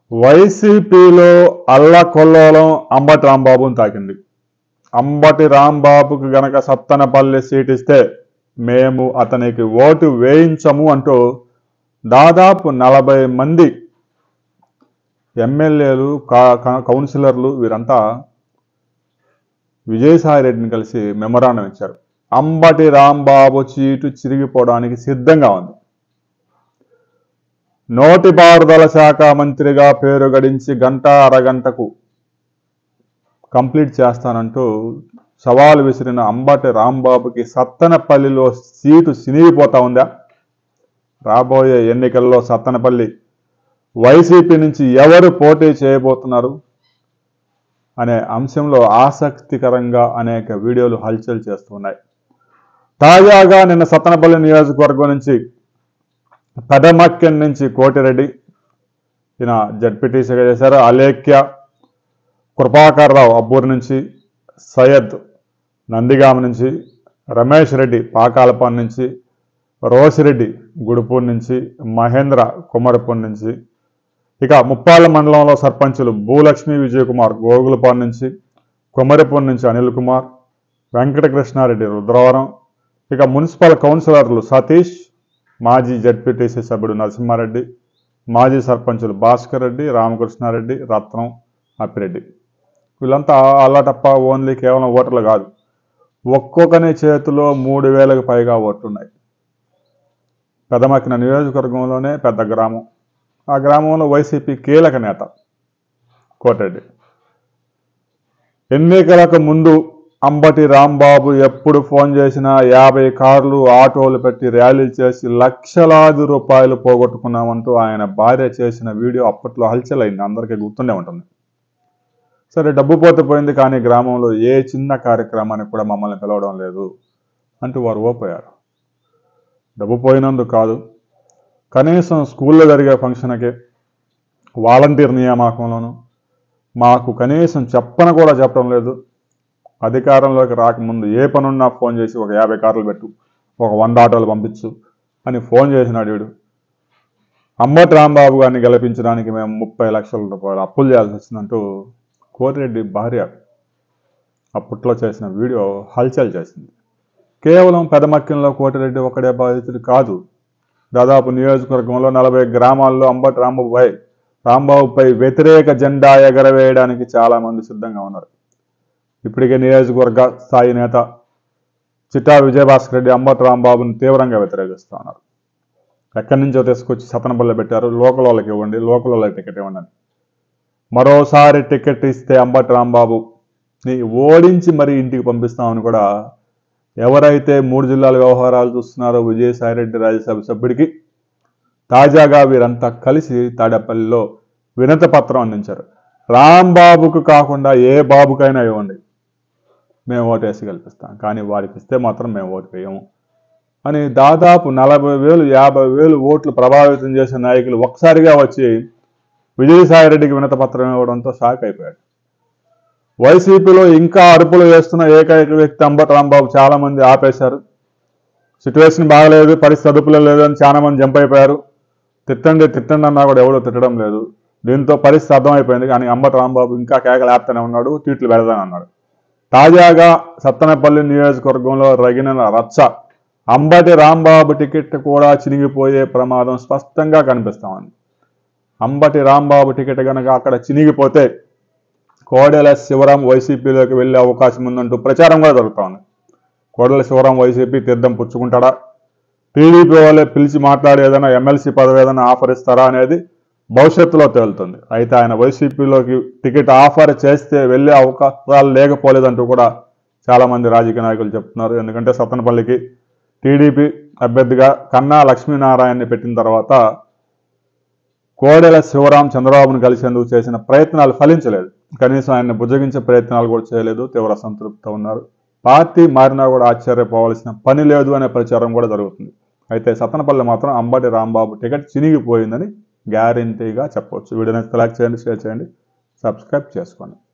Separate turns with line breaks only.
వైసీపీలో అల్లకొల్లోలం అంబటి రాంబాబుని తాకింది అంబటి రాంబాబుకు గనక సత్తనపల్లి సీట్ ఇస్తే మేము అతనికి ఓటు వేయించము అంటూ దాదాపు నలభై మంది ఎమ్మెల్యేలు కా- కా- కౌన్సిలర్లు వీరంతా విజయసాయి రెడ్డిని కలిసి మెమరాండం ఇచ్చారు అంబటి రాంబాబు సీటు చిరిగిపోవడానికి సిద్ధంగా ఉంది నోటిపారుదల శాఖ మంత్రిగా పేరు గడించి గంట అరగంటకు కంప్లీట్ చేస్తానంటూ సవాలు విసిరిన అంబటి రాంబాబుకి సత్తనపల్లిలో సీటు సినిగిపోతా ఉందా రాబోయే ఎన్నికల్లో సత్తనపల్లి వైసీపీ నుంచి ఎవరు పోటీ చేయబోతున్నారు అనే అంశంలో ఆసక్తికరంగా అనేక వీడియోలు హల్చల్ చేస్తున్నాయి తాజాగా నిన్న సత్తనపల్లి నియోజకవర్గం నుంచి పెదమక్కెన్ నుంచి కోటిరెడ్డి ఈయన జడ్పీటీసీగా చేశారు అలేఖ్య కృపాకర్ రావు అబ్బూరు నుంచి సయ్యద్ నందిగామ నుంచి రమేష్ రెడ్డి పాకాలపాన్ నుంచి రోసిరెడ్డి గుడుపూర్ నుంచి మహేంద్ర కుమరపూర్ నుంచి ఇక ముప్పాళ్ళ మండలంలో సర్పంచులు భూలక్ష్మి విజయకుమార్ గోగులపాన్ నుంచి కుమరిపూర్ నుంచి అనిల్ కుమార్ వెంకటకృష్ణారెడ్డి రుద్రవరం ఇక మున్సిపల్ కౌన్సిలర్లు సతీష్ మాజీ జడ్పీటీసీ సభ్యుడు నరసింహారెడ్డి మాజీ సర్పంచులు భాస్కర్ రెడ్డి రామకృష్ణారెడ్డి రత్నం అప్పిరెడ్డి వీళ్ళంతా అల్లటప్ప ఓన్లీ కేవలం ఓటర్లు కాదు ఒక్కొక్కని చేతిలో మూడు వేలకు పైగా ఓట్లున్నాయి పెదమక్కిన నియోజకవర్గంలోనే పెద్ద గ్రామం ఆ గ్రామంలో వైసీపీ కీలక నేత కోటరెడ్డి ఎన్నికలకు ముందు అంబటి రాంబాబు ఎప్పుడు ఫోన్ చేసినా యాభై కార్లు ఆటోలు పెట్టి ర్యాలీలు చేసి లక్షలాది రూపాయలు పోగొట్టుకున్నామంటూ ఆయన భార్య చేసిన వీడియో అప్పట్లో హల్చల్ అయింది అందరికీ గుర్తుండే ఉంటుంది సరే డబ్బు పోతే పోయింది కానీ గ్రామంలో ఏ చిన్న కార్యక్రమానికి కూడా మమ్మల్ని పిలవడం లేదు అంటూ వారు ఓపోయారు డబ్బు పోయినందుకు కాదు కనీసం స్కూల్లో జరిగే ఫంక్షన్కే వాలంటీర్ నియామకంలోను మాకు కనీసం చెప్పన కూడా చెప్పడం లేదు అధికారంలోకి రాకముందు ఏ పనున్నా ఫోన్ చేసి ఒక యాభై కార్లు పెట్టు ఒక వంద ఆటోలు పంపించు అని ఫోన్ చేసినాడు వీడు అంబటి రాంబాబు గారిని గెలిపించడానికి మేము ముప్పై లక్షల రూపాయలు అప్పులు చేయాల్సి వచ్చిందంటూ కోటిరెడ్డి భార్య అప్పట్లో చేసిన వీడియో హల్చల్ చేసింది కేవలం పెదమక్కింలో కోటిరెడ్డి ఒకడే బాధితుడు కాదు దాదాపు నియోజకవర్గంలో నలభై గ్రామాల్లో అంబటి రాంబాబుపై రాంబాబుపై వ్యతిరేక జెండా ఎగరవేయడానికి చాలా మంది సిద్ధంగా ఉన్నారు ఇప్పటికే నియోజకవర్గ స్థాయి నేత చిట్టా విజయభాస్కర్ రెడ్డి అంబటి రాంబాబును తీవ్రంగా వ్యతిరేకిస్తూ ఉన్నారు ఎక్కడి నుంచో తీసుకొచ్చి సతనబల్ల పెట్టారు లోకల్ వాళ్ళకి ఇవ్వండి లోకల్ వాళ్ళకి టికెట్ ఇవ్వండి అని. మరోసారి టికెట్ ఇస్తే అంబటి రాంబాబుని ఓడించి మరి ఇంటికి పంపిస్తామని కూడా ఎవరైతే మూడు జిల్లాల వ్యవహారాలు చూస్తున్నారో విజయసాయిరెడ్డి రాజ్యసభ సభ్యుడికి తాజాగా వీరంతా కలిసి తాడేపల్లిలో వినత పత్రం అందించారు రాంబాబుకు కాకుండా ఏ బాబుకైనా ఇవ్వండి మేము ఓటేసి గెలిపిస్తాం కానీ వాడికి ఇస్తే మాత్రం మేము ఓటు వేయము అని దాదాపు నలభై వేలు యాభై వేలు ఓట్లు ప్రభావితం చేసిన నాయకులు ఒక్కసారిగా వచ్చి విజయసాయిరెడ్డికి వినత పత్రం ఇవ్వడంతో షాక్ అయిపోయాడు వైసీపీలో ఇంకా అరుపులు వేస్తున్న ఏకైక వ్యక్తి అంబటి రాంబాబు చాలా మంది ఆపేశారు సిచ్యువేషన్ బాగలేదు పరిస్థితి అదుపులో లేదు అని చాలా మంది జంప్ అయిపోయారు తిట్టండి తిట్టండి అన్నా కూడా ఎవడో తిట్టడం లేదు దీంతో పరిస్థితి అర్థమైపోయింది కానీ అంబటి రాంబాబు ఇంకా కేకలు ఆపుతూనే ఉన్నాడు ట్వీట్లు పెడతానన్నాడు తాజాగా సత్తనపల్లి నియోజకవర్గంలో రగిన రచ్చ అంబటి రాంబాబు టికెట్ కూడా చినిగిపోయే ప్రమాదం స్పష్టంగా కనిపిస్తా ఉంది అంబటి రాంబాబు టికెట్ కనుక అక్కడ చినిగిపోతే కోడెల శివరాం వైసీపీలోకి వెళ్ళే అవకాశం ఉందంటూ ప్రచారం కూడా జరుగుతూ ఉంది కోడెల శివరాం వైసీపీ తీర్థం పుచ్చుకుంటాడా టీడీపీ వాళ్ళే పిలిచి మాట్లాడి ఏదైనా ఎమ్మెల్సీ పదవి ఏదైనా ఆఫర్ ఇస్తారా అనేది భవిష్యత్తులో తేలుతుంది అయితే ఆయన వైసీపీలోకి టికెట్ ఆఫర్ చేస్తే వెళ్ళే అవకాశాలు లేకపోలేదంటూ కూడా చాలా మంది రాజకీయ నాయకులు చెప్తున్నారు ఎందుకంటే సత్తనపల్లికి టీడీపీ అభ్యర్థిగా కన్నా లక్ష్మీనారాయణని పెట్టిన తర్వాత కోడెల శివరాం చంద్రబాబును కలిసేందుకు చేసిన ప్రయత్నాలు ఫలించలేదు కనీసం ఆయన్ని బుజ్జగించే ప్రయత్నాలు కూడా చేయలేదు తీవ్ర సంతృప్తితో ఉన్నారు పార్టీ మారినా కూడా ఆశ్చర్యపోవాల్సిన పని లేదు అనే ప్రచారం కూడా జరుగుతుంది అయితే సత్తనపల్లి మాత్రం అంబటి రాంబాబు టికెట్ చినిగిపోయిందని గ్యారంటీగా చెప్పవచ్చు వీడియోని లైక్ చేయండి షేర్ చేయండి సబ్స్క్రైబ్ చేసుకోండి